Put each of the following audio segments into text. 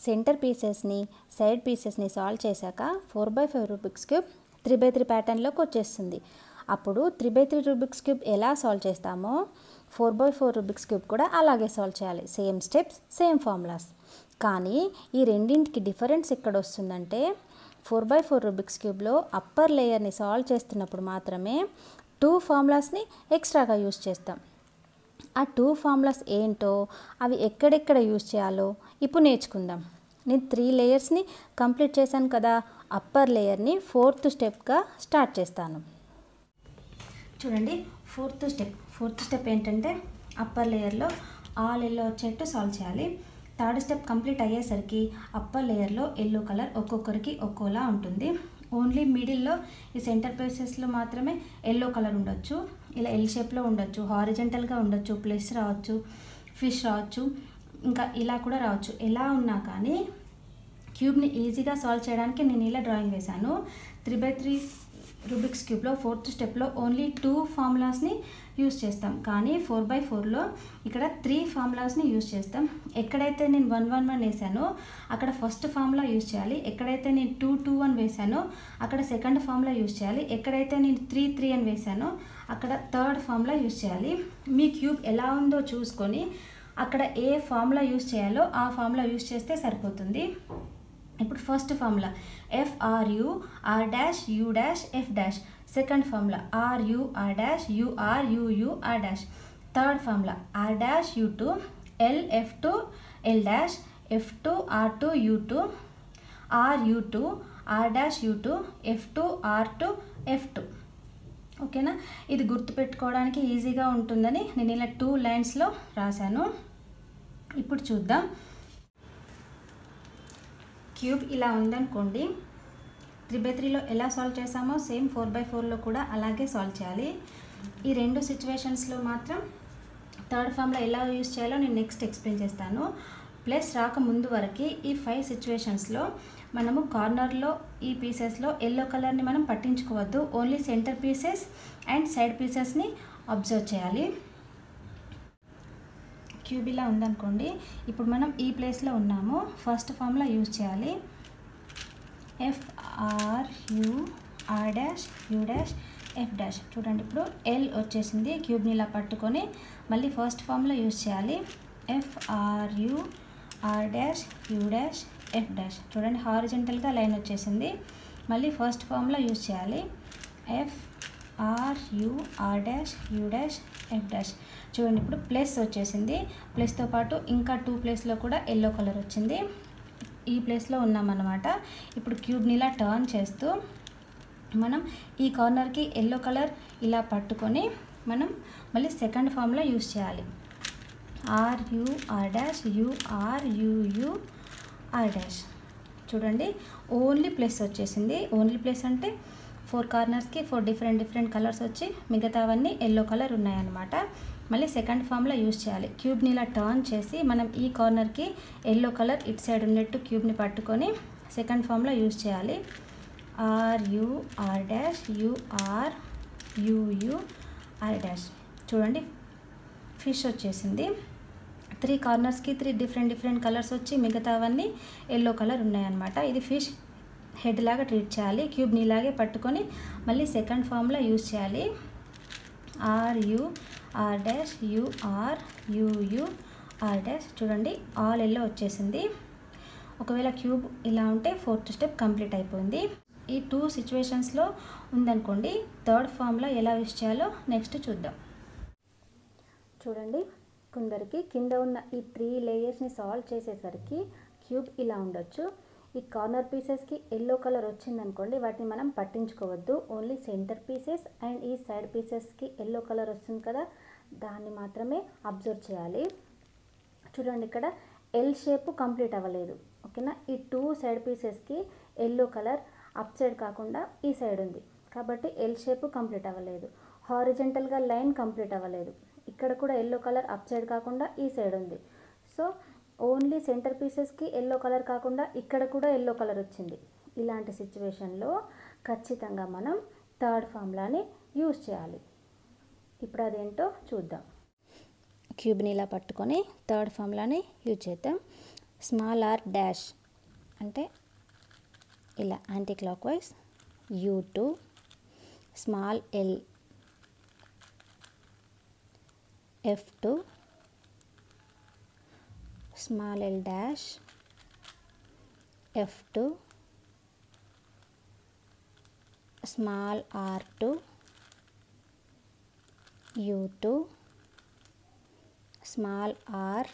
centre పీసెస్ని side పీసెస్ని solve చేశాక four by five Rubik's cube three by three ప్యాటర్న్లోకి వచ్చేస్తుంది అప్పుడు three by three Rubik's cube ఎలా సాల్వ్ చేస్తామో four by four Rubik's cube కూడా అలాగే సాల్వ్ చేయాలి సేమ్ స్టెప్స్ సేమ్ ఫార్ములాస్ కానీ ఈ రెండింటికి డిఫరెన్స్ ఎక్కడ వస్తుందంటే ఫోర్ బై ఫోర్ రూబిక్స్ క్యూబ్లో అప్పర్ లేయర్ని సాల్వ్ చేస్తున్నప్పుడు మాత్రమే టూ ఫార్ములాస్ని ఎక్స్ట్రాగా యూస్ చేస్తాం ఆ టూ ఫార్ములాస్ ఏంటో అవి ఎక్కడెక్కడ యూస్ చేయాలో ఇప్పుడు నేర్చుకుందాం నేను త్రీ లేయర్స్ని కంప్లీట్ చేశాను కదా అప్పర్ లేయర్ని ఫోర్త్ స్టెప్గా స్టార్ట్ చేస్తాను చూడండి ఫోర్త్ స్టెప్ ఫోర్త్ స్టెప్ ఏంటంటే అప్పర్ లేయర్లో ఆల్ ఎల్లో వచ్చేట్టు సాల్వ్ చేయాలి థర్డ్ స్టెప్ కంప్లీట్ అయ్యేసరికి అప్పర్ లేయర్లో ఎల్లో కలర్ ఒక్కొక్కరికి ఒక్కోలా ఉంటుంది ఓన్లీ మిడిల్లో ఈ సెంటర్ ప్లేసెస్లో మాత్రమే ఎల్లో కలర్ ఉండొచ్చు ఇలా ఎల్ షేప్లో ఉండొచ్చు హారిజెంటల్గా ఉండొచ్చు ప్లస్ రావచ్చు ఫిష్ రావచ్చు ఇంకా ఇలా కూడా రావచ్చు ఎలా ఉన్నా కానీ క్యూబ్ని ఈజీగా సాల్వ్ చేయడానికి నేను ఇలా డ్రాయింగ్ వేశాను త్రీ బై త్రీ రూబిక్స్ క్యూబ్లో ఫోర్త్ స్టెప్లో ఓన్లీ టూ ఫార్ములాస్ని యూస్ చేస్తాం కానీ ఫోర్ బై ఫోర్లో ఇక్కడ త్రీ ఫార్ములాస్ని యూస్ చేస్తాం ఎక్కడైతే నేను వన్ వన్ వన్ వేసానో అక్కడ ఫస్ట్ ఫార్ములా యూస్ చేయాలి ఎక్కడైతే నేను టూ టూ వన్ వేసానో అక్కడ సెకండ్ ఫార్ములా యూస్ చేయాలి ఎక్కడైతే నేను త్రీ త్రీ అని వేసానో అక్కడ థర్డ్ ఫార్ములా యూస్ చేయాలి మీ క్యూబ్ ఎలా ఉందో చూసుకొని అక్కడ ఏ ఫార్ములా యూస్ చేయాలో ఆ ఫార్ములా యూస్ చేస్తే సరిపోతుంది ఇప్పుడు first formula F R U R dash U dash F dash second formula R U R dash U R U U R dash third formula R dash U two L F two L dash F two R two U two R U two R dash U two F two R two F two ఓకేనా ఇది గుర్తుపెట్టుకోవడానికి ఈజీగా ఉంటుందని నేను ఇలా two లైన్స్లో రాశాను ఇప్పుడు చూద్దాం క్యూబ్ ఇలా ఉందనుకోండి త్రీ బై త్రీలో ఎలా సాల్వ్ చేసామో సేమ్ ఫోర్ బై ఫోర్లో కూడా అలాగే సాల్వ్ చేయాలి ఈ రెండు సిచ్యువేషన్స్లో మాత్రం థర్డ్ ఫామ్లో ఎలా యూస్ చేయాలో నేను నెక్స్ట్ ఎక్స్ప్లెయిన్ చేస్తాను ప్లస్ రాక ముందు వరకు ఈ ఫైవ్ సిచ్యువేషన్స్లో మనము కార్నర్లో ఈ పీసెస్లో ఎల్లో కలర్ని మనం పట్టించుకోవద్దు only centre pieces and side పీసెస్ని అబ్జర్వ్ చేయాలి క్యూబ్ ఇలా ఉందనుకోండి ఇప్పుడు మనం ఈ ప్లేస్లో ఉన్నాము ఫస్ట్ ఫామ్లో యూజ్ చేయాలి F R U R dash U dash F dash చూడండి ఇప్పుడు ఎల్ వచ్చేసింది క్యూబ్ని ఇలా పట్టుకొని మళ్ళీ ఫస్ట్ ఫామ్లో యూజ్ చేయాలి F R U R dash U dash F dash చూడండి హారిజెంటల్గా లైన్ వచ్చేసింది మళ్ళీ ఫస్ట్ ఫామ్లో యూజ్ చేయాలి F R U R dash U dash F dash చూడండి ఇప్పుడు ప్లస్ వచ్చేసింది ప్లస్తో పాటు ఇంకా టూ ప్లేస్లో కూడా ఎల్లో కలర్ వచ్చింది ఈ ప్లేస్లో ఉన్నామన్నమాట ఇప్పుడు క్యూబ్ని ఇలా టర్న్ చేస్తూ మనం ఈ కార్నర్కి ఎల్లో కలర్ ఇలా పట్టుకొని మనం మళ్ళీ సెకండ్ ఫామ్లో యూస్ చేయాలి R U R dash U R U U R dash చూడండి ఓన్లీ ప్లస్ వచ్చేసింది ఓన్లీ ప్లస్ అంటే ఫోర్ కార్నర్స్కి ఫోర్ డిఫరెంట్ డిఫరెంట్ కలర్స్ వచ్చి మిగతావన్నీ ఎల్లో కలర్ ఉన్నాయన్నమాట మళ్ళీ సెకండ్ ఫామ్లో యూస్ చేయాలి క్యూబ్ని ఇలా టర్న్ చేసి మనం ఈ కార్నర్కి ఎల్లో కలర్ ఇటు సైడ్ ఉన్నట్టు క్యూబ్ని పట్టుకొని సెకండ్ ఫామ్లో యూస్ చేయాలి R U R dash U R U U R dash చూడండి ఫిష్ వచ్చేసింది త్రీ కార్నర్స్కి త్రీ డిఫరెంట్ డిఫరెంట్ కలర్స్ వచ్చి మిగతావన్నీ ఎల్లో కలర్ ఉన్నాయన్నమాట ఇది ఫిష్ హెడ్ లాగా ట్రీట్ చేయాలి క్యూబ్ని ఇలాగే పట్టుకొని మళ్ళీ సెకండ్ ఫామ్లో యూజ్ చేయాలి R U R dash U R U U R dash చూడండి ఆల్ ఎల్లో వచ్చేసింది ఒకవేళ క్యూబ్ ఇలా ఉంటే ఫోర్త్ స్టెప్ కంప్లీట్ అయిపోయింది ఈ టూ సిచ్యువేషన్స్లో ఉందనుకోండి థర్డ్ ఫామ్లో ఎలా యూస్ చేయాలో నెక్స్ట్ చూద్దాం చూడండి కొందరికి కింద ఉన్న ఈ త్రీ లేయర్స్ని సాల్వ్ చేసేసరికి క్యూబ్ ఇలా ఉండొచ్చు ఈ కార్నర్ పీసెస్కి ఎల్లో కలర్ వచ్చిందనుకోండి వాటిని మనం పట్టించుకోవద్దు ఓన్లీ సెంటర్ పీసెస్ అండ్ ఈ సైడ్ పీసెస్కి ఎల్లో కలర్ వస్తుంది కదా దాన్ని మాత్రమే అబ్జర్వ్ చేయాలి చూడండి ఇక్కడ ఎల్ షేప్ కంప్లీట్ అవ్వలేదు ఓకేనా ఈ టూ సైడ్ పీసెస్కి ఎల్లో కలర్ అప్ సైడ్ కాకుండా ఈ సైడ్ ఉంది కాబట్టి ఎల్ షేప్ కంప్లీట్ అవ్వలేదు హారిజెంటల్గా లైన్ కంప్లీట్ అవ్వలేదు ఇక్కడ కూడా ఎల్లో కలర్ అప్ సైడ్ కాకుండా ఈ సైడ్ ఉంది సో ఓన్లీ సెంటర్ పీసెస్కి ఎల్లో కలర్ కాకుండా ఇక్కడ కూడా ఎల్లో కలర్ వచ్చింది ఇలాంటి సిచ్యువేషన్లో ఖచ్చితంగా మనం థర్డ్ ఫార్ములాని యూజ్ చేయాలి ఇప్పుడు అదేంటో చూద్దాం క్యూబ్ని ఇలా పట్టుకొని థర్డ్ ఫార్ములాని యూజ్ చేద్దాం స్మాల్ ఆర్ డాష్ అంటే ఇలా anticlockwise U two small L F two small L dash F two small R two U two small R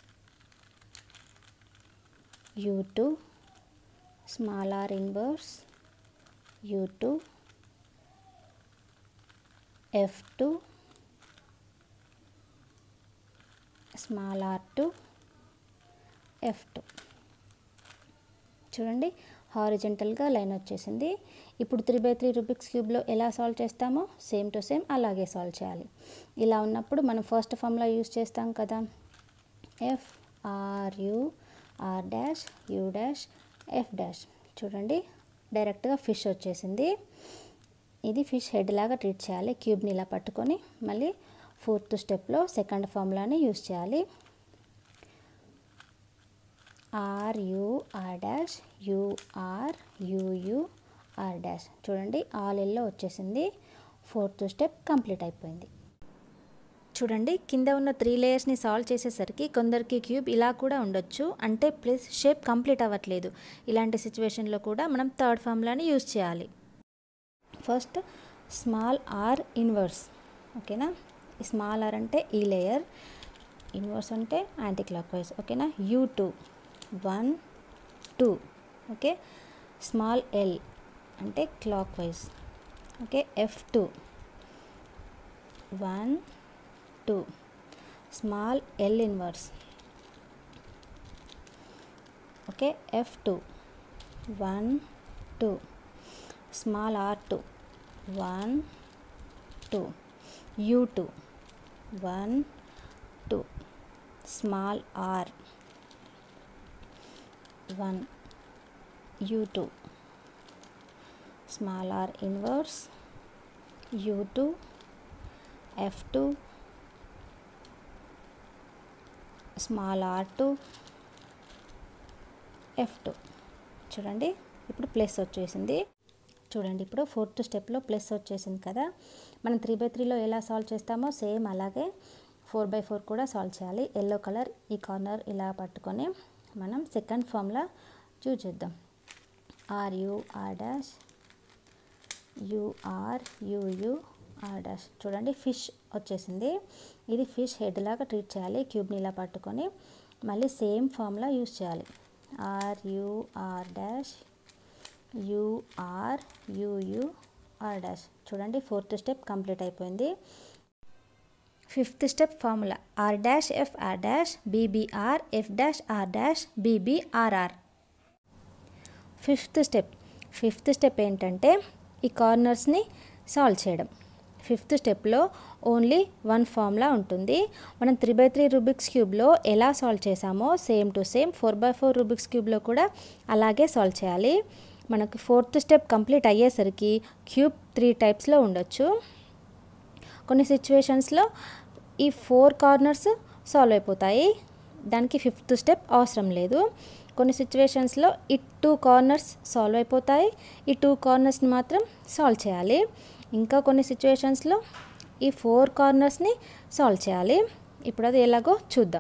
U two small R inverse U two F two small R two F two చూడండి హారిజెంటల్గా line వచ్చేసింది ఇప్పుడు three by three Rubik's క్యూబ్లో ఎలా solve చేస్తామో same to same అలాగే solve చేయాలి ఇలా ఉన్నప్పుడు మనం ఫస్ట్ ఫార్ములా యూస్ చేస్తాం కదా F R U R dash U dash F dash చూడండి డైరెక్ట్గా ఫిష్ వచ్చేసింది ఇది ఫిష్ హెడ్ లాగా ట్రీట్ చేయాలి క్యూబ్ని ఇలా పట్టుకొని మళ్ళీ ఫోర్త్ స్టెప్లో సెకండ్ ఫార్ములాని యూస్ చేయాలి R U R dash U R U U R dash చూడండి ఆల్ ఎల్లో వచ్చేసింది ఫోర్త్ స్టెప్ కంప్లీట్ అయిపోయింది చూడండి కింద ఉన్న త్రీ లేయర్స్ని సాల్వ్ చేసేసరికి కొందరికి క్యూబ్ ఇలా కూడా ఉండొచ్చు అంటే ప్లస్ షేప్ కంప్లీట్ అవ్వట్లేదు ఇలాంటి సిచ్యువేషన్లో కూడా మనం థర్డ్ ఫార్ములాని యూజ్ చేయాలి ఫస్ట్ స్మాల్ ఆర్ ఇన్వర్స్ ఓకేనా స్మాల్ ఆర్ అంటే ఈ లేయర్ ఇన్వర్స్ అంటే యాంటీ క్లాక్ వైజ్ ఓకేనా U two one two okay small L అంటే clockwise okay F two one two small L inverse okay F two one two small R two one two U two one two small R one U two small R inverse U two F two small R two F two చూడండి ఇప్పుడు plus వచ్చేసింది చూడండి ఇప్పుడు fourth స్టెప్లో plus వచ్చేసింది కదా మనం three by త్రీలో ఎలా సాల్వ్ చేస్తామో సేమ్ అలాగే ఫోర్ బై ఫోర్ కూడా సాల్వ్ చేయాలి ఎల్లో కలర్ ఈ కార్నర్ ఇలా పట్టుకొని మనం సెకండ్ ఫామ్లా చూస్ చేద్దాం R U R dash U R U U R dash చూడండి ఫిష్ వచ్చేసింది ఇది ఫిష్ హెడ్ లాగా ట్రీట్ చేయాలి క్యూబ్ని ఇలా పట్టుకొని మళ్ళీ సేమ్ ఫామ్లా యూస్ చేయాలి R U R dash U R U U R dash చూడండి ఫోర్త్ స్టెప్ కంప్లీట్ అయిపోయింది fifth step formula R dash F R dash B B R F dash R dash B B R R fifth step fifth step ఏంటంటే ఈ కార్నర్స్ని solve చేయడం fifth స్టెప్లో only one formula ఉంటుంది మనం three by three Rubik's క్యూబ్లో ఎలా సాల్వ్ చేసామో same to same four by four Rubik's క్యూబ్లో కూడా అలాగే సాల్వ్ చేయాలి మనకు ఫోర్త్ స్టెప్ కంప్లీట్ అయ్యేసరికి క్యూబ్ త్రీ టైప్స్లో ఉండొచ్చు కొన్ని సిచ్యువేషన్స్లో ఈ ఫోర్ కార్నర్స్ సాల్వ్ అయిపోతాయి దానికి ఫిఫ్త్ స్టెప్ అవసరం లేదు కొన్ని సిచ్యువేషన్స్లో ఈ టూ కార్నర్స్ సాల్వ్ అయిపోతాయి ఈ టూ కార్నర్స్ని మాత్రం సాల్వ్ చేయాలి ఇంకా కొన్ని సిచ్యువేషన్స్లో ఈ ఫోర్ కార్నర్స్ని సాల్వ్ చేయాలి ఇప్పుడు అది ఎలాగో చూద్దాం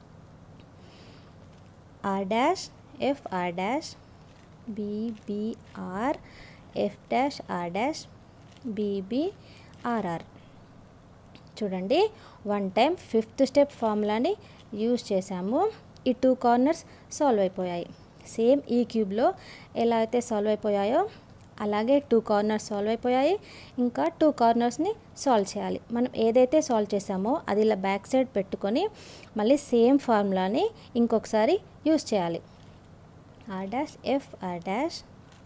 R dash F R dash B B R F dash R dash B B R R చూడండి వన్ టైం ఫిఫ్త్ స్టెప్ ఫార్ములాని యూజ్ చేసాము ఈ టూ కార్నర్స్ సాల్వ్ అయిపోయాయి సేమ్ ఈ క్యూబ్లో ఎలా అయితే సాల్వ్ అయిపోయాయో అలాగే టూ కార్నర్స్ సాల్వ్ అయిపోయాయి ఇంకా టూ కార్నర్స్ని సాల్వ్ చేయాలి మనం ఏదైతే సాల్వ్ చేసామో అది ఇలా బ్యాక్ సైడ్ పెట్టుకొని మళ్ళీ సేమ్ ఫార్ములాని ఇంకొకసారి యూస్ చేయాలి R dash F R dash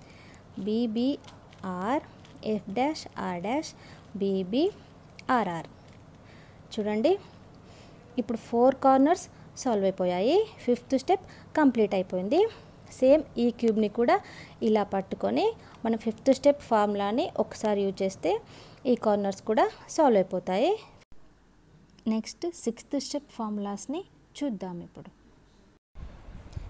B B R F dash R dash B B R R చూడండి ఇప్పుడు ఫోర్ కార్నర్స్ సాల్వ్ అయిపోయాయి ఫిఫ్త్ స్టెప్ కంప్లీట్ అయిపోయింది సేమ్ ఈ క్యూబ్ని కూడా ఇలా పట్టుకొని మనం ఫిఫ్త్ స్టెప్ ఫార్ములాని ఒకసారి యూజ్ చేస్తే ఈ కార్నర్స్ కూడా సాల్వ్ అయిపోతాయి నెక్స్ట్ సిక్స్త్ స్టెప్ ఫార్ములాస్ని చూద్దాం ఇప్పుడు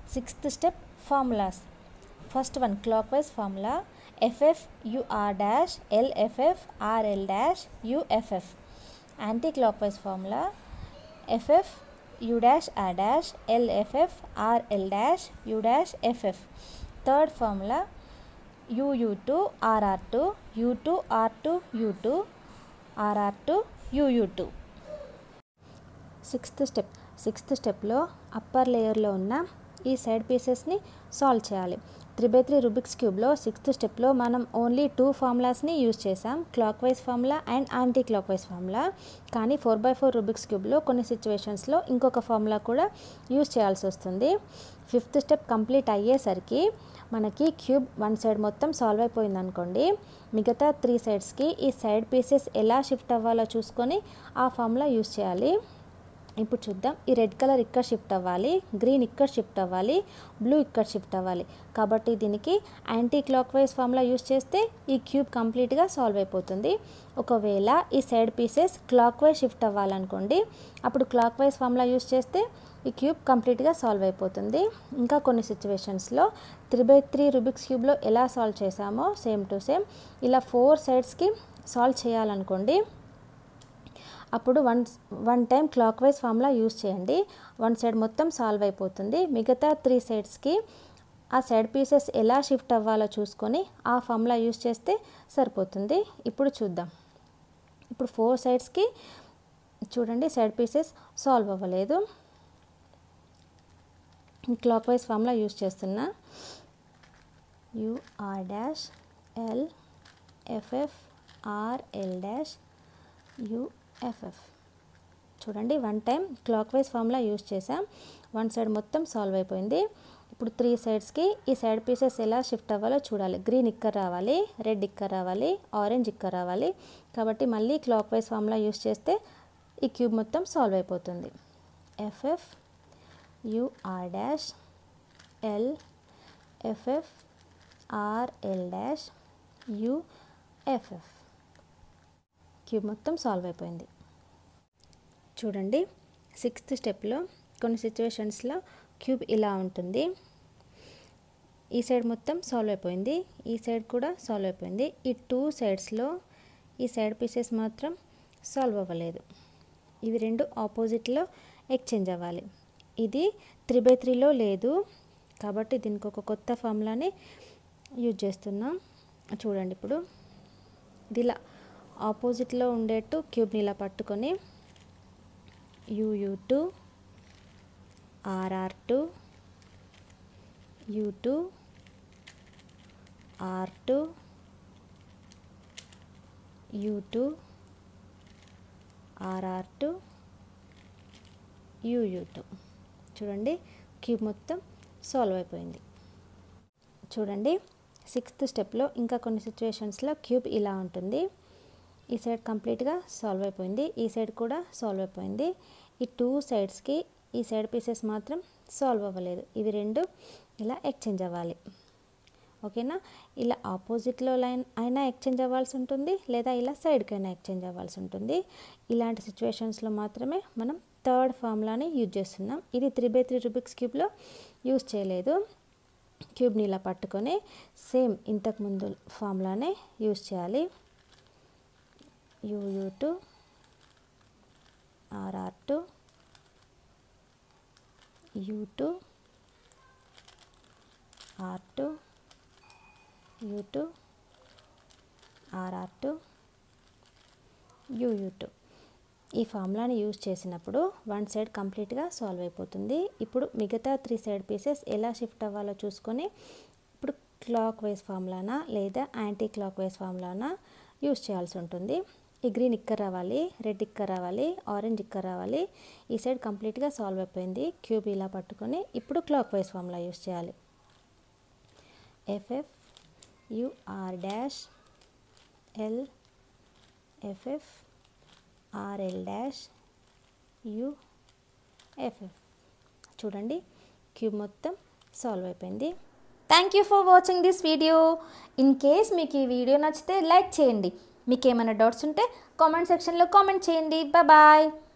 sixth step formulas first one clock wise formula F F U R dash L F F R L dash U F F clock wise formula F F U dash R dash L F F R L dash U dash F F third formula U U two R R two U two R two U two R R two U U two sixth step sixth స్టెప్లో upper లేయర్లో ఉన్న ఈ side పీసెస్ని solve చేయాలి three by three Rubik's క్యూబ్లో sixth స్టెప్లో మనం only two ఫార్ములాస్ని యూజ్ చేసాం clock wise formula and clock wise formula కానీ ఫోర్ బై ఫోర్ రుబిక్స్ క్యూబ్లో కొన్ని సిచ్యువేషన్స్లో ఇంకొక ఫార్ములా కూడా యూజ్ చేయాల్సి వస్తుంది ఫిఫ్త్ స్టెప్ కంప్లీట్ అయ్యేసరికి మనకి క్యూబ్ వన్ సైడ్ మొత్తం సాల్వ్ అయిపోయింది అనుకోండి మిగతా త్రీ సైడ్స్కి ఈ సైడ్ పీసెస్ ఎలా షిఫ్ట్ అవ్వాలో చూసుకొని ఆ ఫార్ములా యూజ్ చేయాలి ఇప్పుడు చూద్దాం ఈ రెడ్ కలర్ ఇక్కడ షిఫ్ట్ అవ్వాలి గ్రీన్ ఇక్కడ షిఫ్ట్ అవ్వాలి బ్లూ ఇక్కడ షిఫ్ట్ అవ్వాలి కాబట్టి దీనికి clock wise formula use చేస్తే ఈ క్యూబ్ కంప్లీట్గా సాల్వ్ అయిపోతుంది ఒకవేళ ఈ side pieces clockwise shift అవ్వాలనుకోండి అప్పుడు క్లాక్ వైజ్ ఫార్ములా యూస్ చేస్తే ఈ క్యూబ్ కంప్లీట్గా సాల్వ్ అయిపోతుంది ఇంకా కొన్ని సిచ్యువేషన్స్లో త్రీ బై త్రీ రుబిక్స్ క్యూబ్లో ఎలా సాల్వ్ చేసామో సేమ్ టు సేమ్ ఇలా ఫోర్ సైడ్స్కి సాల్వ్ చేయాలనుకోండి అప్పుడు one one time clock wise formula use చేయండి వన్ సైడ్ మొత్తం సాల్వ్ అయిపోతుంది మిగతా త్రీ సైడ్స్కి ఆ సైడ్ పీసెస్ ఎలా షిఫ్ట్ అవ్వాలో చూసుకొని ఆ ఫార్ములా యూస్ చేస్తే సరిపోతుంది ఇప్పుడు చూద్దాం ఇప్పుడు ఫోర్ సైడ్స్కి చూడండి సైడ్ పీసెస్ సాల్వ్ అవ్వలేదు క్లాక్ వైజ్ ఫార్ములా యూస్ చేస్తున్నా U R dash L F F R L dash U F F చూడండి one time clock wise formula use చేసాం వన్ సైడ్ మొత్తం సాల్వ్ అయిపోయింది ఇప్పుడు త్రీ సైడ్స్కి ఈ సైడ్ పీసెస్ ఎలా షిఫ్ట్ అవ్వాలో చూడాలి గ్రీన్ ఇక్కడ రావాలి రెడ్ ఇక్కడ రావాలి ఆరెంజ్ ఇక్కడ రావాలి కాబట్టి మళ్ళీ క్లాక్ వైజ్ ఫార్ములా యూస్ చేస్తే ఈ క్యూబ్ మొత్తం సాల్వ్ అయిపోతుంది F F U R dash L F F R L dash U F F cube మొత్తం సాల్వ్ అయిపోయింది చూడండి సిక్స్త్ స్టెప్లో కొన్ని సిచ్యువేషన్స్లో క్యూబ్ ఇలా ఉంటుంది ఈ సైడ్ మొత్తం సాల్వ్ అయిపోయింది ఈ సైడ్ కూడా సాల్వ్ అయిపోయింది ఈ టూ సైడ్స్లో ఈ సైడ్ పీసెస్ మాత్రం సాల్వ్ అవ్వలేదు ఇవి రెండు ఆపోజిట్లో ఎక్స్చేంజ్ అవ్వాలి ఇది త్రీ బై త్రీలో లేదు కాబట్టి దీనికి ఒక కొత్త ఫార్ములాని యూజ్ చేస్తున్నాం చూడండి ఇప్పుడు ఇది ఇలా ఆపోజిట్లో ఉండేట్టు క్యూబ్ని ఇలా పట్టుకొని U U two R R two U two R two U two R R two U U two చూడండి క్యూబ్ మొత్తం సాల్వ్ అయిపోయింది చూడండి సిక్స్త్ స్టెప్లో ఇంకా కొన్ని సిచ్యువేషన్స్లో క్యూబ్ ఇలా ఉంటుంది ఈ సైడ్ కంప్లీట్గా సాల్వ్ అయిపోయింది ఈ సైడ్ కూడా సాల్వ్ అయిపోయింది ఈ టూ సైడ్స్కి ఈ సైడ్ పీసెస్ మాత్రం సాల్వ్ అవ్వలేదు ఇవి రెండు ఇలా ఎక్స్చేంజ్ అవ్వాలి ఓకేనా ఇలా ఆపోజిట్లో లైన్ అయినా ఎక్స్చేంజ్ అవ్వాల్సి ఉంటుంది లేదా ఇలా సైడ్కి అయినా ఎక్స్చేంజ్ అవ్వాల్సి ఉంటుంది ఇలాంటి సిచ్యువేషన్స్లో మాత్రమే మనం థర్డ్ ఫార్ములాని యూజ్ చేస్తున్నాం ఇది త్రీ బై త్రీ రూబిక్స్ క్యూబ్లో యూజ్ చేయలేదు క్యూబ్ని ఇలా పట్టుకొని సేమ్ ఇంతకుముందు ఫార్ములానే యూజ్ చేయాలి U U two R R two U two R two U two R R two U U two ఈ ఫార్ములాని యూజ్ చేసినప్పుడు వన్ సైడ్ కంప్లీట్గా సాల్వ్ అయిపోతుంది ఇప్పుడు మిగతా త్రీ సైడ్ పీసెస్ ఎలా షిఫ్ట్ అవ్వాలో చూసుకొని ఇప్పుడు క్లాక్ వైజ్ ఫార్ములానా లేదా యాంటీ క్లాక్ వైజ్ ఫార్ములానా యూజ్ చేయాల్సి ఉంటుంది ఈ గ్రీన్ ఇక్కడ రావాలి రెడ్ ఇక్కడ రావాలి ఆరెంజ్ ఇక్కడ రావాలి ఈ సైడ్ కంప్లీట్గా సాల్వ్ అయిపోయింది క్యూబ్ ఇలా పట్టుకొని ఇప్పుడు క్లాక్ వైజ్ ఫార్ములా యూజ్ చేయాలి F F U R dash L F F R L dash U F F చూడండి క్యూబ్ మొత్తం సాల్వ్ అయిపోయింది thank you for watching this video in case మీకు ఈ వీడియో నచ్చితే లైక్ చేయండి మీకు ఏమైనా డౌట్స్ ఉంటే కామెంట్ సెక్షన్లో కామెంట్ చేయండి బాయ్